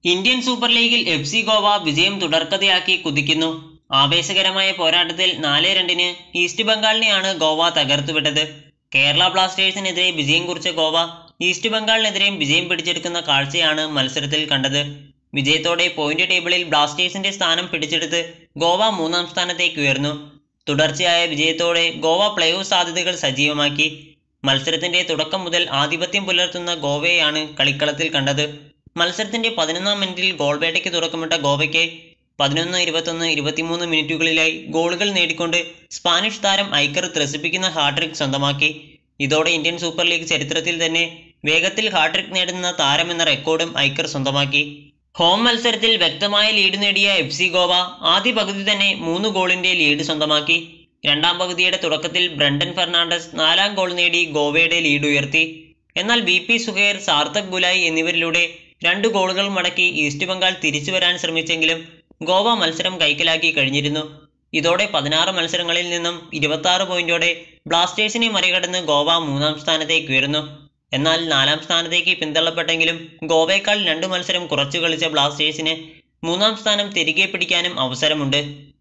Indian super ലീഗിൽ F C Goa വിജയം തുടർക്കഥയാക്കി കുതിക്കുന്നു ആവേശകരമായ പോരാട്ടത്തിൽ നാല് രണ്ടിന് ഈസ്റ്റ് ബംഗാളിനെയാണ് ഗോവ തകർത്തുവിട്ടത് കേരള ബ്ലാസ്റ്റേഴ്സിനെതിരെ വിജയം കുറിച്ച ഗോവ ഈസ്റ്റ് ബംഗാളിനെതിരെയും വിജയം പിടിച്ചെടുക്കുന്ന കാഴ്ചയാണ് മത്സരത്തിൽ കണ്ടത് വിജയത്തോടെ പോയിന്റ് ടേബിളിൽ ബ്ലാസ്റ്റേഴ്സിന്റെ സ്ഥാനം പിടിച്ചെടുത്ത് ഗോവ മൂന്നാം സ്ഥാനത്തേക്ക് ഉയർന്നു തുടർച്ചയായ വിജയത്തോടെ ഗോവ പ്ലേ ഓഫ് സാധ്യതകൾ സജീവമാക്കി മത്സരത്തിന്റെ തുടക്കം മുതൽ ആധിപത്യം പുലർത്തുന്ന ഗോവയെയാണ് കളിക്കളത്തിൽ കണ്ടത് മത്സരത്തിന്റെ പതിനൊന്നാം മിനിറ്റിൽ ഗോൾ വേട്ടയ്ക്ക് തുടക്കമിട്ട ഗോവയ്ക്ക് പതിനൊന്ന് ഇരുപത്തൊന്ന് ഇരുപത്തിമൂന്ന് മിനിറ്റുകളിലായി ഗോളുകൾ നേടിക്കൊണ്ട് സ്പാനിഷ് താരം ഐക്കർ ത്രസിപ്പിക്കുന്ന ഹാട്രിക് സ്വന്തമാക്കി ഇതോടെ ഇന്ത്യൻ സൂപ്പർ ലീഗ് ചരിത്രത്തിൽ തന്നെ വേഗത്തിൽ ഹാട്രിക് നേടുന്ന താരമെന്ന റെക്കോർഡും ഐക്കർ സ്വന്തമാക്കി ഹോം മത്സരത്തിൽ വ്യക്തമായ ലീഡ് നേടിയ എഫ് സി ഗോവ ആദ്യ പകുതി തന്നെ മൂന്ന് ഗോളിന്റെ ലീഡ് സ്വന്തമാക്കി രണ്ടാം പകുതിയുടെ തുടക്കത്തിൽ ബ്രണ്ടൻ ഫെർണാണ്ടസ് നാലാം ഗോൾ നേടി ഗോവയുടെ ലീഡ് ഉയർത്തി എന്നാൽ ബി പി സുഹേർ സാർത്ഥക് ബുലായി എന്നിവരിലൂടെ രണ്ട് ഗോളുകൾ മടക്കി ഈസ്റ്റ് ബംഗാൾ തിരിച്ചു വരാൻ ശ്രമിച്ചെങ്കിലും ഗോവ മത്സരം കൈക്കലാക്കി കഴിഞ്ഞിരുന്നു ഇതോടെ പതിനാറ് മത്സരങ്ങളിൽ നിന്നും ഇരുപത്തി ആറ് പോയിന്റോടെ ബ്ലാസ്റ്റേഴ്സിനെ മറികടന്ന് ഗോവ മൂന്നാം സ്ഥാനത്തേക്ക് ഉയർന്നു എന്നാൽ നാലാം സ്ഥാനത്തേക്ക് പിന്തള്ളപ്പെട്ടെങ്കിലും ഗോവയേക്കാൾ രണ്ട് മത്സരം കുറച്ചു കളിച്ച ബ്ലാസ്റ്റേഴ്സിന് മൂന്നാം സ്ഥാനം തിരികെ പിടിക്കാനും അവസരമുണ്ട്